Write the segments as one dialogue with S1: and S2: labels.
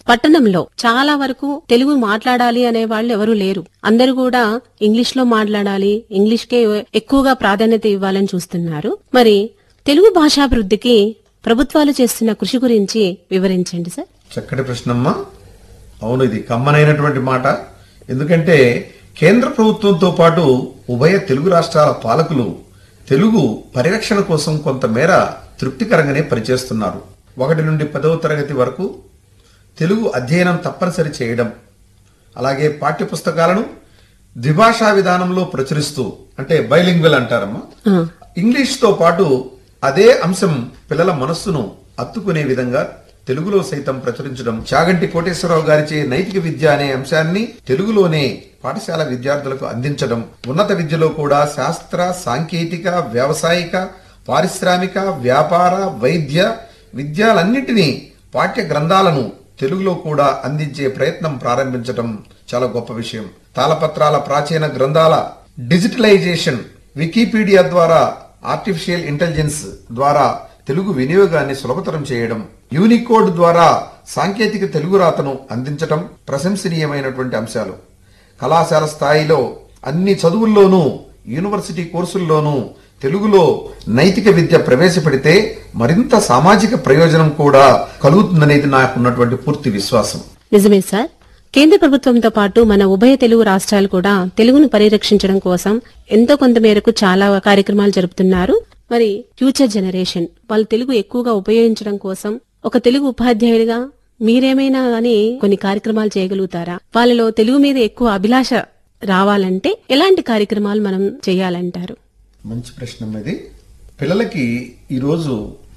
S1: పట్టణంలో చాలా వరకు తెలుగు మాట్లాడాలి అనే వాళ్ళు ఎవరూ లేరు అందరూ కూడా ఇంగ్లీష్ లో మాట్లాడాలి ఇంగ్లీష్ కే ఎక్కువగా ప్రాధాన్యత ఇవ్వాలని చూస్తున్నారు మరి తెలుగు భాషాభివృద్ధికి ప్రభుత్వాలు చేస్తున్న కృషి గురించి వివరించండి సార్
S2: చక్కటి ప్రశ్నమ్మా అవును ఇది కమ్మనైనటువంటి మాట ఎందుకంటే కేంద్ర ప్రభుత్వంతో పాటు ఉభయ తెలుగు రాష్ట్రాల పాలకులు తెలుగు పరిరక్షణ కోసం కొంతమేర తృప్తికరంగానే పనిచేస్తున్నారు ఒకటి నుండి పదవ తరగతి వరకు తెలుగు అధ్యయనం తప్పనిసరి చేయడం అలాగే పాఠ్య పుస్తకాలను ద్విభాషా విధానంలో ప్రచురిస్తూ అంటే బైలింగ్వెల్ అంటారమ్మా
S1: ఆ,
S2: ఇంగ్లీష్ తో పాటు అదే అంశం పిల్లల మనస్సును అత్తుకునే విధంగా తెలుగులో సైతం ప్రచురించడం చాగంటి కోటేశ్వరరావు గారిచే నైతిక విద్య అనే అంశాన్ని తెలుగులోనే పాఠశాల విద్యార్థులకు అందించడం ఉన్నత విద్యలో కూడా శాస్త్ర సాంకేతిక వ్యావసాయిక పారిశ్రామిక వ్యాపార వైద్య విద్యాలన్నింటినీ పాఠ్య గ్రంథాలను తెలుగులో కూడా అందించే ప్రయత్నం ప్రారంభించడం చాలా గొప్ప విషయం తాళపత్రాల ప్రాచీన గ్రంథాల డిజిటలైజేషన్ వికీపీడియా ద్వారా ఆర్టిఫిషియల్ ఇంటెలిజెన్స్ ద్వారా తెలుగు వినియోగాన్ని సులభతరం చేయడం యూనికోడ్ ద్వారా సాంకేతిక తెలుగు రాతను అందించటం ప్రశంసనీయమైనటువంటి అంశాలు కళాశాల స్థాయిలో అన్ని చదువుల్లోనూ యూనివర్సిటీ కోర్సుల్లోనూ తెలుగులో నైతిక విద్య ప్రవేశపెడితే మరింత సామాజిక ప్రయోజనం కూడా కలుగుతుందనేది నాకున్నటువంటి పూర్తి విశ్వాసం
S1: నిజమే సార్ కేంద్ర ప్రభుత్వంతో పాటు మన ఉభయ తెలుగు రాష్ట్రాలు కూడా తెలుగును పరిరక్షించడం కోసం ఎంతో కొంత మేరకు చాలా కార్యక్రమాలు జరుపుతున్నారు మరి ఫ్యూచర్ జనరేషన్ వాళ్ళు తెలుగు ఎక్కువగా ఉపయోగించడం కోసం ఒక తెలుగు ఉపాధ్యాయుడిగా మీరేమైనా గానీ కొన్ని కార్యక్రమాలు చేయగలుగుతారా వాళ్ళలో తెలుగు మీద ఎక్కువ అభిలాష రావాలంటే ఎలాంటి కార్యక్రమాలు మనం చేయాలంటారు
S2: మంచి ప్రశ్న ఇది పిల్లలకి ఈరోజు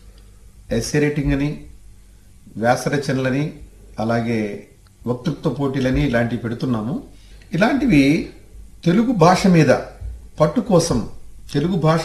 S2: ఎస్సే రేటింగ్ అని వ్యాసరచనలని అలాగే వక్తృత్వ పోటీలని ఇలాంటివి పెడుతున్నాము ఇలాంటివి తెలుగు భాష మీద పట్టు కోసం తెలుగు భాష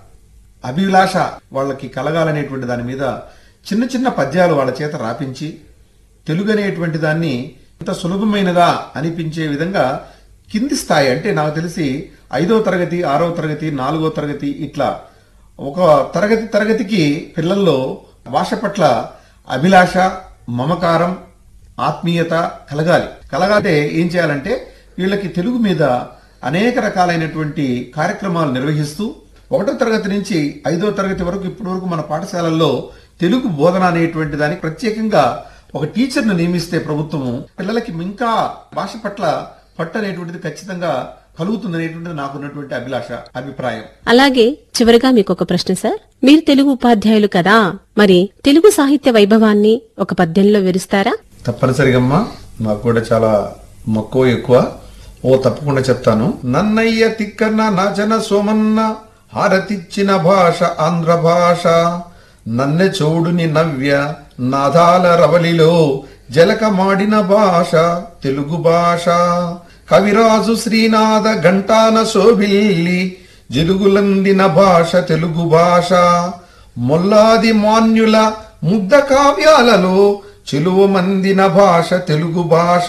S2: అభిలాష వాళ్ళకి కలగాలనేటువంటి దాని మీద చిన్న చిన్న పద్యాలు వాళ్ళ చేత రాపించి తెలుగు అనేటువంటి దాన్ని ఇంత సులభమైనదా అనిపించే విధంగా కింది స్థాయి అంటే నాకు తెలిసి ఐదో తరగతి ఆరో తరగతి నాలుగో తరగతి ఇట్లా ఒక తరగతి తరగతికి పిల్లల్లో భాష పట్ల అభిలాష మమకారం ఆత్మీయత కలగాలి కలగాలంటే ఏం చేయాలంటే వీళ్ళకి తెలుగు మీద అనేక రకాలైనటువంటి కార్యక్రమాలు నిర్వహిస్తూ ఒకటో తరగతి నుంచి ఐదో తరగతి వరకు ఇప్పటి వరకు మన పాఠశాలల్లో తెలుగు బోధన అనేటువంటి దానికి ప్రత్యేకంగా ఒక టీచర్ను నియమిస్తే ప్రభుత్వము పిల్లలకి ఇంకా భాష పట్ల పట్టు అనేటువంటిది ఖచ్చితంగా కలుగుతుందనేటువంటిది నాకున్నటువంటి అభిలాష అభిప్రాయం
S1: అలాగే చివరిగా మీకు ఒక ప్రశ్న సార్ మీరు తెలుగు ఉపాధ్యాయులు కదా మరి తెలుగు సాహిత్య వైభవాన్ని ఒక పద్యంలో వివరిస్తారా
S2: తప్పనిసరిగమ్మా నాకు కూడా చాలా మక్కువ ఎక్కువ ఓ తప్పకుండా చెప్తాను నన్నయ్య తిక్కన్న నాచన సోమన్న హారతిచ్చిన భాష ఆంధ్ర భాష నన్నె చోడుని నవ్య నాదాల రవలిలో జలకమాడిన భాష తెలుగు భాష కవిరాజు శ్రీనాథ ఘంటాన శోభిల్లి జిలుగులందిన భాష తెలుగు భాష మొల్లాది మాన్యుల ముద్ద కావ్యాలలో చెలువ మందిన భాష తెలుగు భాష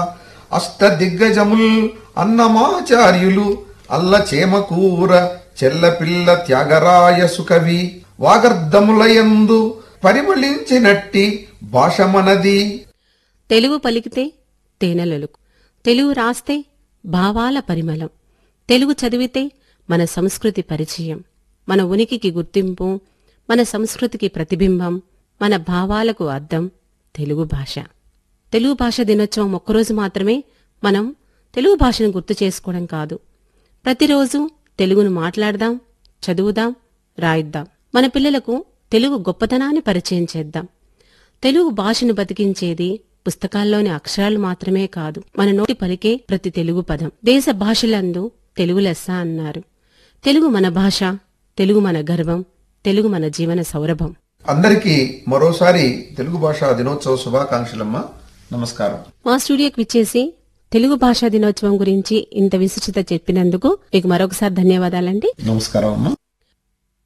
S2: అష్ట దిగ్గజముల్ అన్నమాచార్యులు అల్ల చేమకూర చెల్లపిల్ల త్యాగరాయ సుకవి వాగర్ధములయందు పరిమళించినట్టి భాష మనది
S1: తెలుగు పలికితే తేనెలొలుకు తెలుగు రాస్తే భావాల పరిమళం తెలుగు చదివితే మన సంస్కృతి పరిచయం మన ఉనికికి గుర్తింపు మన సంస్కృతికి ప్రతిబింబం మన భావాలకు అద్దం తెలుగు భాష తెలుగు భాష దినోత్సవం ఒక్కరోజు మాత్రమే మనం తెలుగు భాషను గుర్తు చేసుకోవడం కాదు ప్రతిరోజు తెలుగును మాట్లాడదాం చదువుదాం రాయిద్దాం మన పిల్లలకు తెలుగు గొప్పతనాన్ని పరిచయం చేద్దాం తెలుగు భాషను బతికించేది పుస్తకాల్లోని అక్షరాలు మాత్రమే కాదు మన నోటి పలికే ప్రతి తెలుగు పదం దేశ భాషలందు తెలుగు లెస్స అన్నారు తెలుగు మన భాష తెలుగు మన గర్వం తెలుగు మన జీవన సౌరభం
S2: అందరికీ మరోసారి తెలుగు భాషా దినోత్సవ శుభాకాంక్షలమ్మా నమస్కారం
S1: మా స్టూడియోకి విచ్చేసి తెలుగు భాషా దినోత్సవం గురించి ఇంత విశిష్టత చెప్పినందుకు మీకు మరొకసారి ధన్యవాదాలండి
S2: నమస్కారం అమ్మా